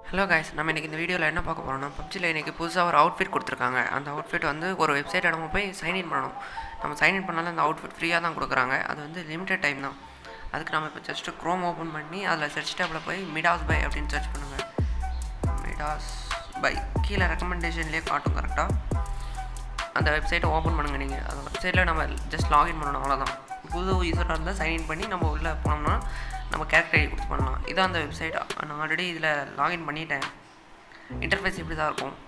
hello guys நம்ம இன்றைக்கி இந்த வீடியோவில் என்ன பார்க்க போகிறோம்னா பப்ஜியில் இன்றைக்கி புதுசாக ஒரு அவுட்ஃபிட் கொடுத்துருக்காங்க அந்த அவுட்ஃபிட் வந்து ஒரு வெப்சைட் நம்ம போய் சைன்இன் பண்ணணும் நம்ம சைன்இன் பண்ணாலும் அந்த அவுட்ஃபிட் ஃப்ரீயாக தான் கொடுக்குறாங்க அது வந்து லிமிட்டட் டைம் தான் அதுக்கு நம்ம இப்போ ஜஸ்ட்டு க்ரோம் ஓப்பன் பண்ணி அதில் சர்ச் டேப்பில் போய் மிடாஸ் பை அப்படின்னு சர்ச் பண்ணுங்கள் மிடாஸ் பை கீழே ரெக்கமெண்டேஷன்லேயே காட்டும் கரெக்டாக அந்த வெப்சைட்டை ஓப்பன் பண்ணுங்கள் நீங்கள் அந்த வெப்சைட்டில் நம்ம ஜஸ்ட் லாகின் பண்ணணும் அவ்வளோதான் புது யூஸராக இருந்தால் சைன்இன் பண்ணி நம்ம உள்ளே போனோம்னா நம்ம கேரக்டர் ஐடி கொடுத்து பண்ணலாம் இதான் அந்த வெப்சைட் நான் ஆல்ரெடி இதில் லாகின் பண்ணிட்டேன் இன்டர்ஃபேஸ் இப்படி தான் இருக்கும்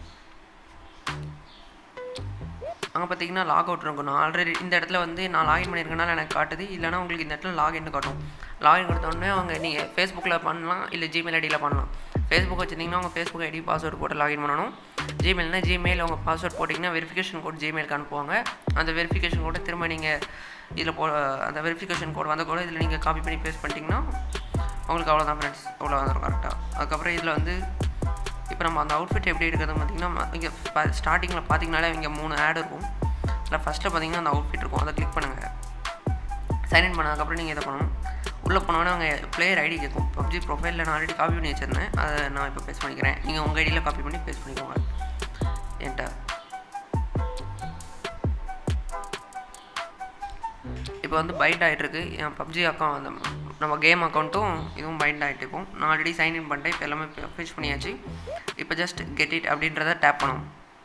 அங்கே பார்த்தீங்கன்னா லாக் அவுட் இருக்கும் நான் ஆல்ரெடி இந்த இடத்துல வந்து நான் லாகின் பண்ணியிருக்கனால எனக்கு காட்டுது இல்லைனா உங்களுக்கு இந்த இடத்துல லாகின் காட்டும் லாகின் கொடுத்தோடனே அவங்க நீங்கள் ஃபேஸ்புக்கில் பண்ணலாம் இல்லை ஜிமெயில் ஐடியில் பண்ணலாம் ஃபேஸ்புக் வச்சுருந்தீங்கன்னா உங்கள் ஃபேஸ்புக் ஐடி பாஸ்வேர்டு போட்டு லாகின் பண்ணணும் ஜிமெயில்னா ஜிமெயில் உங்கள் பாஸ்வேர்ட் போட்டிங்கன்னா வெரிஃபிகேஷன் கோட் ஜிமெயிலுக்கு அனுப்புவாங்க அந்த வெரிஃபிகேஷன் கோடை திரும்ப நீங்கள் இதில் போ அந்த வெரிஃபிகேஷன் கோட் வந்த கூட இதில் நீங்கள் காப்பி பண்ணி பேஸ்ட் பண்ணிட்டீங்கன்னா உங்களுக்கு அவ்வளோதான் ஃப்ரெண்ட்ஸ் அவ்வளோ வந்துடும் கரெக்டாக அதுக்கப்புறம் இதில் வந்து இப்போ நம்ம அந்த அவுட்ஃபிட் எப்படி எடுக்கிறது பார்த்திங்கன்னா இங்கே ஸ்டார்டிங்கில் பார்த்தீங்கனாலே இங்கே மூணு ஆட் இருக்கும் அதில் ஃபஸ்ட்டில் பார்த்தீங்கன்னா அந்த அவுட்ஃபிட் இருக்கும் அதை கிளிக் பண்ணுங்கள் சைன்இன் பண்ணதுக்கப்புறம் நீங்கள் இதை பண்ணணும் உள்ளே போனோடனே அவங்க பிளேயர் ஐடி கேட்கும் பப்ஜி ப்ரொஃபைலில் நான் ஆல்ரெடி காப்பி பண்ணி வச்சுருந்தேன் அதை நான் இப்போ பேஸ்ட் பண்ணிக்கிறேன் நீங்கள் உங்கள் ஐடியில் காப்பி பண்ணி பேஸ்ட் பண்ணிக்கோங்க என்கிட்ட இப்போ வந்து பைண்ட் ஆகிட்டுருக்கு என் பப்ஜி அக்கௌண்ட் அந்த நம்ம கேம் அக்கௌண்ட்டும் இதுவும் பைண்ட் ஆகிட்டு இருக்கும் நான் ஆல்ரெடி சைன்இன் பண்ணிட்டேன் இப்போ எல்லாமே ஃபினிஷ் பண்ணியாச்சு இப்போ ஜஸ்ட் கெட் இட் அப்படின்றத டேப் பண்ணும்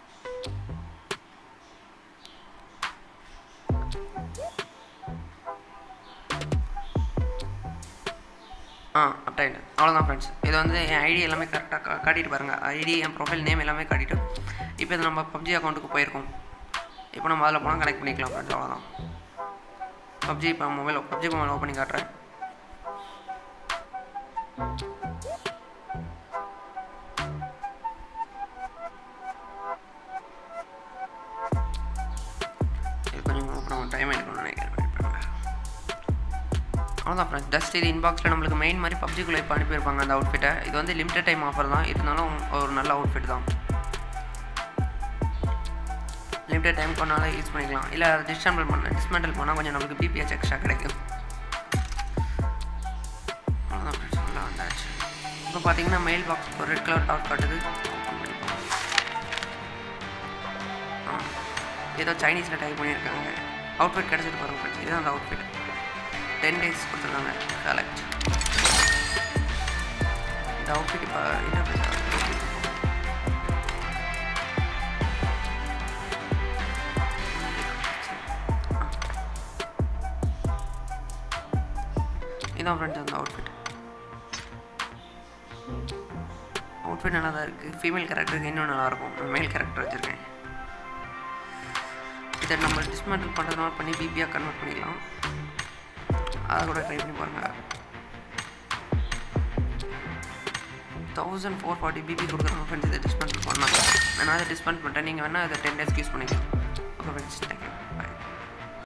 ஆ அப்டைன் அவ்வளோதான் ஃப்ரெண்ட்ஸ் இது வந்து என் ஐடி எல்லாமே கரெக்டாக கா காட்டிட்டு பாருங்கள் ஐடி என் ப்ரொஃபைல் நேம் எல்லாமே காட்டிட்டு இப்போ இது நம்ம பப்ஜி அக்கௌண்ட்டுக்கு போயிருக்கோம் இப்போ நம்ம அதில் போனால் கனெக்ட் பண்ணிக்கலாம் ஃப்ரெண்ட்ஸ் அவ்வளோதான் பப்ஜி இப்போ மொபைல் பப்ஜி மொபைல் ஓப்பன் பண்ணி காட்டுறேன் இது கொஞ்சம் ஓப்பன் டைம் எடுக்கணும்னு நினைக்கிறேன் வெயிட் பண்ணுங்க அவ்வளோதான் ஃப்ரெண்ட்ஸ் ஜஸ்ட் இது இன்பாக்ஸில் நம்மளுக்கு மெயின் மாதிரி பப்ஜிக்குள்ளே இப்போ அனுப்பியிருப்பாங்க அந்த அவுட்ஃபிட்டை இது வந்து லிமிட்டட் டைம் ஆஃபர் தான் இருந்தாலும் ஒரு நல்ல அவுட்ஃபிட் தான் லிமிட்டட் டைம் பண்ணாலும் யூஸ் பண்ணிக்கலாம் இல்லை டிஸ்டம்பிள் பண்ண டிஸ்மெண்டல் பண்ணால் கொஞ்சம் நம்மளுக்கு பிபிஹெச் எக்ஸ்ட்ரா கிடைக்கும் அவ்வளோதான் ஃப்ரெண்ட்ஸ் நல்லா வந்தாச்சு இப்போ பார்த்தீங்கன்னா மெயில் பாக்ஸ் ஒரு ரெட் கலர் டாட் காட்டுது ஆ ஏதோ சைனீஸில் டைப் பண்ணியிருக்காங்க அவுட்ஃபிட் கிடச்சிட்டு பாருங்க ஃப்ரெண்ட்ஸ் இதுதான் அந்த அவுட்ஃபிட் டென் டேஸ் கொடுத்துருக்காங்க செலக்ட் இந்த அவுட்ஃபிட் இப்போ என்ன இதான் ஃப்ரெண்ட்ஸ் அந்த அவுட்ஃபிட் அவுட்ஃபிட் நல்லா தான் இருக்குது ஃபீமேல் கேரக்டருக்கு இன்னும் நல்லாயிருக்கும் நான் மேல் கேரக்டர் வச்சுருக்கேன் இதை நம்ம டிஸ்மெண்டில் பண்ணுறதுனால பண்ணி பிபியாக கன்வெர்ட் பண்ணிக்கலாம் அதை கூட ட்ரை பண்ணி பாருங்கள் தௌசண்ட் ஃபோர் ஃபார்ட்டி பிபி கொடுக்குறாங்க ஃப்ரெண்ட்ஸ் இதை டிஸ்மெண்ட் பண்ணலாம் நான் அதை டிஸ்மெண்ட் பண்ணிட்டேன் நீங்கள் வேணால் அதை டென் டேஸ்க்கு யூஸ் பண்ணிக்கலாம் ஓகே ஃப்ரெண்ட்ஸ் தேங்க்யூ பாய்